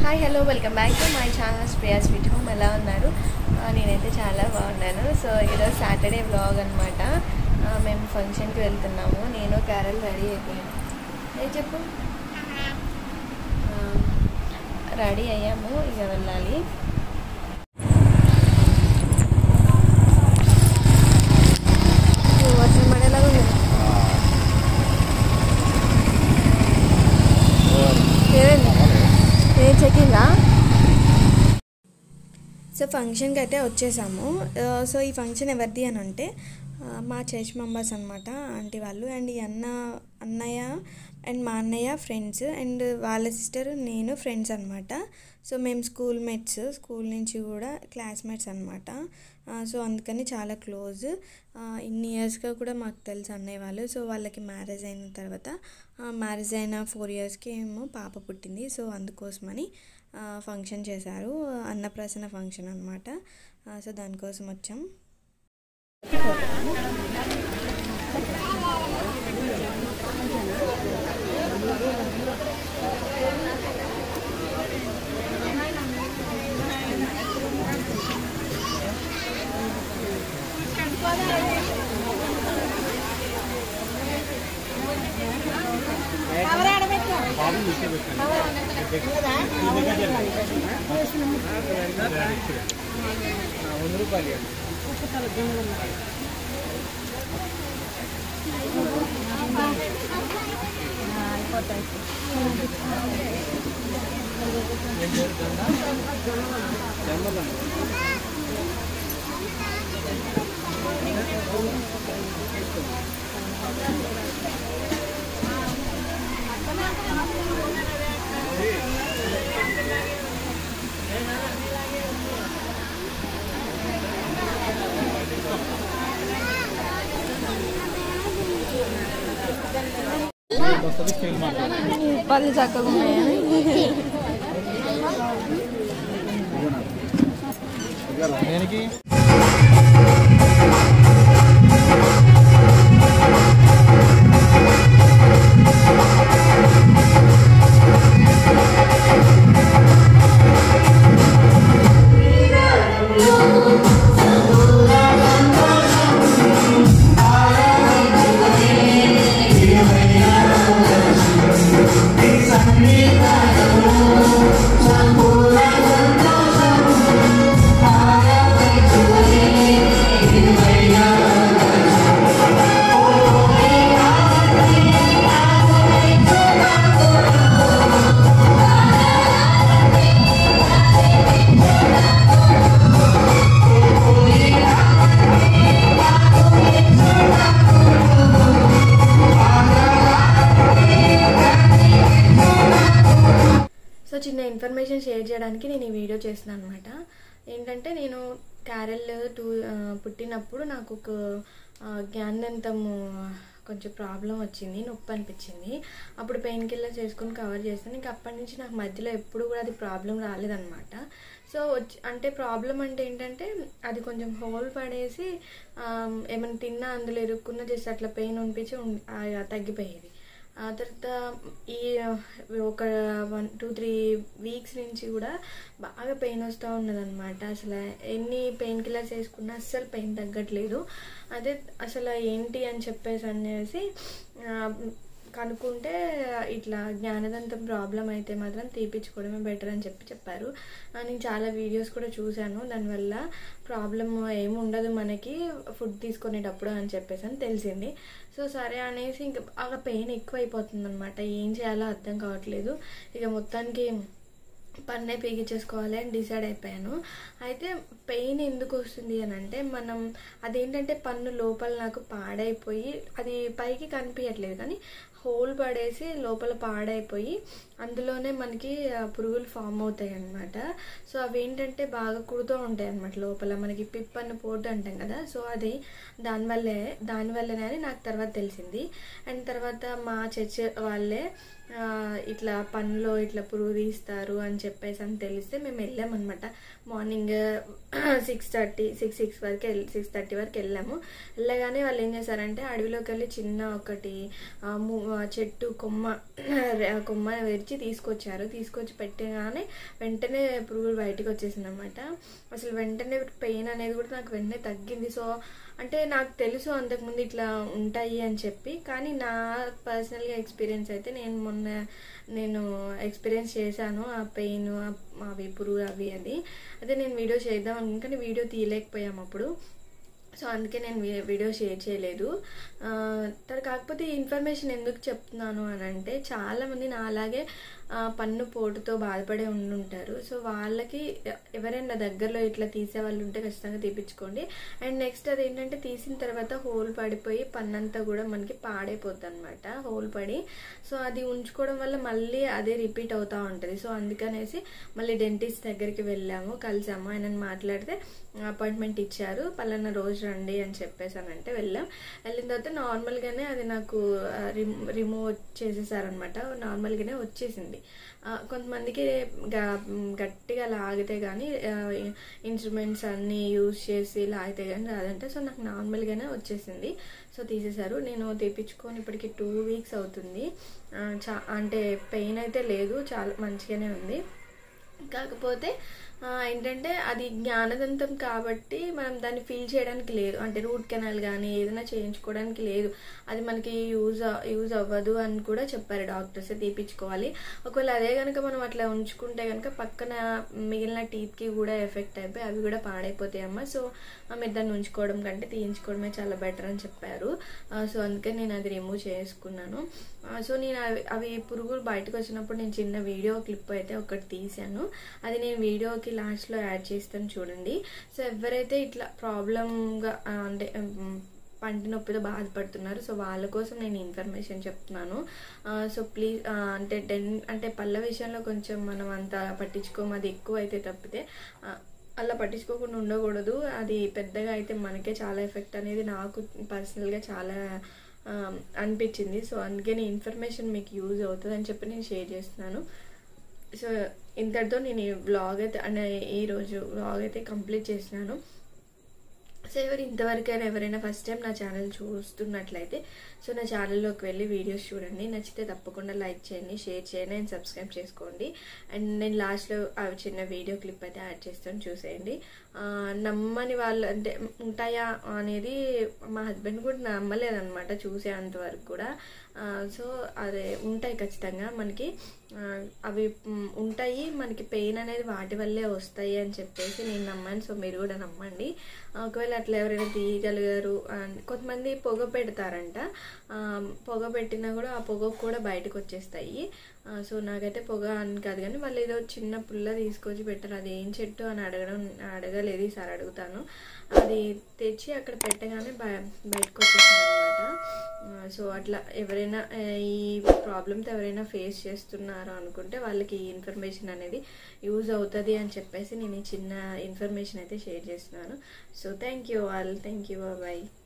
hi hello welcome back to my channel Spriya sweet home ఎలా ఉన్నారు ఆ, నేనైతే చాలా బాగున్నాను సో ఈరోజు సాటర్డే వ్లాగ్ అనమాట మేము ఫంక్షన్కి వెళ్తున్నాము నేను క్యారల్ రెడీ అయిపోయాను ఏ చెప్పు రెడీ అయ్యాము ఇక వెళ్ళాలి వర్షం పడేలాగా ఉంది ఏ చెక్కిందా సో ఫంక్షన్కి అయితే వచ్చేసాము ఆ, సో ఈ ఫంక్షన్ ఎవరిది అని అంటే ఆ, మా చర్చ్ మెంబర్స్ అనమాట ఆంటీ వాళ్ళు అండ్ ఈ అన్న అన్నయ్య అండ్ మా అన్నయ్య ఫ్రెండ్స్ అండ్ వాళ్ళ సిస్టర్ నేను ఫ్రెండ్స్ అనమాట సో మేము స్కూల్ మేట్స్ స్కూల్ నుంచి కూడా క్లాస్మేట్స్ అనమాట సో అందుకని చాలా క్లోజ్ ఇన్ని ఇయర్స్గా కూడా మాకు తెలుసు అన్నయ్య వాళ్ళు సో వాళ్ళకి మ్యారేజ్ అయిన తర్వాత మ్యారేజ్ అయిన ఫోర్ ఇయర్స్కి ఏమో పాప పుట్టింది సో అందుకోసమని ఫంక్షన్ చేశారు అన్నప్రాసన ఫంక్షన్ అనమాట సో దానికోసం వచ్చాం పళ్ళు చక్కగా ఉన్నాయని దేనికి సో చిన్న ఇన్ఫర్మేషన్ షేర్ చేయడానికి నేను ఈ వీడియో చేస్తున్నాను అనమాట ఏంటంటే నేను క్యారెల్ టూ ఆ, పుట్టినప్పుడు నాకు ఒక ఆ, జ్ఞానదంతము కొంచెం ప్రాబ్లం వచ్చింది నొప్పి అనిపించింది అప్పుడు పెయిన్ కిల్లర్ చేసుకుని కవర్ చేస్తాను ఇంకా అప్పటి నుంచి నాకు మధ్యలో ఎప్పుడు కూడా అది ప్రాబ్లం రాలేదన్నమాట సో వచ్చి అంటే ప్రాబ్లం అంటే ఏంటంటే అది కొంచెం హోల్ పడేసి ఆ, ఏమైనా తిన్నా అందులో ఇరుక్కున్న జస్ట్ అట్లా పెయిన్ అనిపించి ఉం- ఆ, తగ్గిపోయేది ఆ తర్వాత ఈ ఒక వన్ టూ త్రీ వీక్స్ నుంచి కూడా బాగా పెయిన్ వస్తూ ఉన్నదన్నమాట అసలు ఎన్ని పెయిన్ కిల్లర్స్ వేసుకున్నా అస్సలు పెయిన్ తగ్గట్లేదు అదే అసలు ఏంటి అని చెప్పేసి అనేసి ఆ, కనుక్కుంటే ఇట్లా జ్ఞానదంతం ప్రాబ్లం అయితే మాత్రం తీపించుకోవడమే బెటర్ అని చెప్పి చెప్పారు ఆ, నేను చాలా వీడియోస్ కూడా చూశాను దానివల్ల ప్రాబ్లం ఏమి ఉండదు మనకి ఫుడ్ తీసుకునేటప్పుడు అని చెప్పేసి అని తెలిసింది సో సరే అనేసి ఇంకా బాగా పెయిన్ ఎక్కువ అయిపోతుంది అనమాట ఏం చేయాలో అర్థం కావట్లేదు ఇక మొత్తానికి పన్నే పీకించేసుకోవాలి అని డిసైడ్ అయిపోయాను అయితే పెయిన్ ఎందుకు వస్తుంది అని అంటే మనం అదేంటంటే పన్ను లోపల నాకు పాడైపోయి అది పైకి కనిపించట్లేదు కానీ హోల్ పడేసి లోపల పాడైపోయి అందులోనే మనకి ఆ, పురుగులు ఫామ్ అవుతాయి అన్నమాట సో అవి ఏంటంటే బాగా కుడుతూ ఉంటాయి అన్నమాట లోపల మనకి పిప్ అన్న పోటు అంటాం కదా సో అది దానివల్లే దానివల్లనే అని నాకు తర్వాత తెలిసింది అండ్ తర్వాత మా చర్చ్ వాళ్ళే ఆ, ఇట్లా పనిలో ఇట్లా పురుగు తీస్తారు అని చెప్పేసి అని తెలిస్తే మేము వెళ్ళామన్నమాట morning six thirty six six వరకు వెళ్ళి సిక్స్ థర్టీ వరకు వెళ్ళాము వెళ్ళగానే వాళ్ళు ఏం చేశారంటే అడవిలోకి వెళ్ళి చిన్న ఒకటి ఆ, ము- ఆ చెట్టు కొమ్మ రె- కొమ్మ విరిచి వచ్చి తీసుకొచ్చారు తీసుకొచ్చి పెట్టగానే వెంటనే పురుగులు బయటకు వచ్చేసింది అనమాట అసలు వెంటనే పెయిన్ అనేది కూడా నాకు వెంటనే తగ్గింది సో అంటే నాకు తెలుసు అంతకుముందు ఇట్లా ఉంటాయి అని చెప్పి కానీ నా పర్సనల్గా ఎక్స్పీరియన్స్ అయితే నేను మొన్న నేను ఎక్స్పీరియన్స్ చేశాను ఆ పెయిన్ అవి పురుగు అవి అది అదే నేను వీడియో చేద్దాం అనుకుని కానీ వీడియో తీయలేకపోయాము అప్పుడు సో అందుకే నేను వీ- వీడియో షేర్ చేయలేదు ఆ, తర్వాత కాకపోతే ఈ ఇన్ఫర్మేషన్ ఎందుకు చెప్తున్నాను అని అంటే చాలామంది నా అలాగే ఆ, పన్ను పోటుతో బాధపడే ఉండుంటారు సో వాళ్ళకి ఎ- ఎవరైనా దగ్గరలో ఇట్లా తీసే వాళ్ళు ఉంటే ఖచ్చితంగా తీపించుకోండి అండ్ నెక్స్ట్ అది ఏంటంటే తీసిన తర్వాత హోల్ పడిపోయి పన్నంతా కూడా మనకి పాడైపోద్ది అనమాట హోల్ పడి సో అది ఉంచుకోవడం వల్ల మళ్ళీ అదే రిపీట్ అవుతూ ఉంటుంది సో అందుకనేసి మళ్ళీ డెంటిస్ట్ దగ్గరికి వెళ్ళాము కలిసాము ఆయన మాట్లాడితే అపాయింట్మెంట్ ఇచ్చారు పలానా రోజు రండి అని చెప్పేసానంటే వెళ్ళాం వెళ్ళిన తర్వాత నార్మల్గానే అది నాకు రిమూవ్ చేసేసారనమాట నార్మల్గానే వచ్చేసింది ఆ, కొంతమందికి గ- గట్టిగా లాగితే కానీ ఇన్స్ట్రుమెంట్స్ అన్నీ యూజ్ చేసి లాగితే కానీ రాదంటే సో నాకు నార్మల్గానే వచ్చేసింది సో తీసేశారు నేను తెప్పించుకొని ఇప్పటికి టూ వీక్స్ అవుతుంది ఆ, చా అంటే పెయిన్ అయితే లేదు చాలా మంచిగానే ఉంది కాకపోతే ఆ, ఏంటంటే అది జ్ఞానదంతం కాబట్టి మనం దాన్ని ఫీల్ చేయడానికి లేదు అంటే రూట్ కెనాల్ కానీ ఏదైనా చేయించుకోవడానికి లేదు అది మనకి యూజ్ యూజ్ అవ్వదు అని కూడా చెప్పారు డాక్టర్స్ తీపించుకోవాలి ఒకవేళ అదే కనుక మనం అట్లా ఉంచుకుంటే కనుక పక్కన మిగిలిన టీత్కి కూడా ఎఫెక్ట్ అయిపోయి అవి కూడా పాడైపోతాయి అమ్మ సో ఆ, మీరు దాన్ని ఉంచుకోవడం కంటే తీయించుకోవడమే చాలా బెటర్ అని చెప్పారు ఆ, సో అందుకే నేను అది రిమూవ్ చేసుకున్నాను ఆ, సో నేను అవి అవి పురుగులు బయటకు వచ్చినప్పుడు నేను చిన్న వీడియో క్లిప్ అయితే ఒకటి తీశాను అది నేను వీడియోకి లాస్ట్లో యాడ్ చేస్తాను చూడండి సో ఎవరైతే ఇట్లా ప్రాబ్లమ్గా అంటే ఉమ్, పంటి నొప్పితో బాధపడుతున్నారు సో వాళ్ళ కోసం నేను ఇన్ఫర్మేషన్ చెప్తున్నాను ఆ, సో ప్లీజ్ ఆ, అంటే డెన్ అంటే పళ్ళ విషయంలో కొంచెం మనం అంత పట్టించుకోము అది ఎక్కువ అయితే తప్పితే ఆ, అలా పట్టించుకోకుండా ఉండకూడదు అది పెద్దగా అయితే మనకే చాలా ఎఫెక్ట్ అనేది నాకు పర్సనల్గా చాలా ఆ, అనిపించింది సో అందుకే నేను ఇన్ఫర్మేషన్ మీకు యూజ్ అవుతుంది అని చెప్పి నేను షేర్ చేస్తున్నాను సో ఇంతటితో నేను ఈ వ్లాగ్ అయితే అంటే ఈరోజు వ్లాగ్ అయితే కంప్లీట్ చేసినాను సో ఎవరు ఇంతవరకైనా ఎవరైనా ఫస్ట్ టైం నా ఛానల్ చూస్తున్నట్లయితే సో నా ఛానల్లోకి వెళ్ళి వీడియోస్ చూడండి నచ్చితే తప్పకుండా లైక్ చేయండి షేర్ చేయండి అండ్ సబ్స్క్రైబ్ చేసుకోండి అండ్ నేను లాస్ట్లో ఆ చిన్న వీడియో క్లిప్ అయితే యాడ్ చేస్తాను చూసేయండి ఆ, నమ్మని వాళ్ళు అంటే ఉంటాయా అనేది మా హస్బెండ్ కూడా నమ్మలేదన్నమాట చూసేంత వరకు కూడా ఆ, సో అదే ఉంటాయి ఖచ్చితంగా మనకి ఆ, అవి మ్, ఉంటాయి మనకి పెయిన్ అనేది వాటి వల్లే వస్తాయి అని చెప్పేసి నేను నమ్మాను సో మీరు కూడా నమ్మండి ఒకవేళ అట్లా ఎవరైనా తీయగలిగారు అండ్ కొంతమంది పొగ పెడతారంట ఆ, పొగ పెట్టినా కూడా ఆ పొగ కూడా బయటకు వచ్చేస్తాయి ఆ, సో నాకైతే పొగ అని కాదు కానీ వాళ్ళు ఏదో చిన్న పుల్ల తీసుకొచ్చి పెట్టారు అది ఏం చెట్టు అని అడగడం అడగలేదు ఈసారి అడుగుతాను అది తెచ్చి అక్కడ పెట్టగానే బయ బయటకు వచ్చేసింది అనమాట సో అట్లా ఎవరైనా ఆ, ఈ ప్రాబ్లమ్తో ఎవరైనా ఫేస్ చేస్తున్నారో అనుకుంటే వాళ్ళకి ఈ ఇన్ఫర్మేషన్ అనేది యూజ్ అవుతుంది అని చెప్పేసి నేను ఈ చిన్న ఇన్ఫర్మేషన్ అయితే షేర్ చేస్తున్నాను so thank you all thank you bye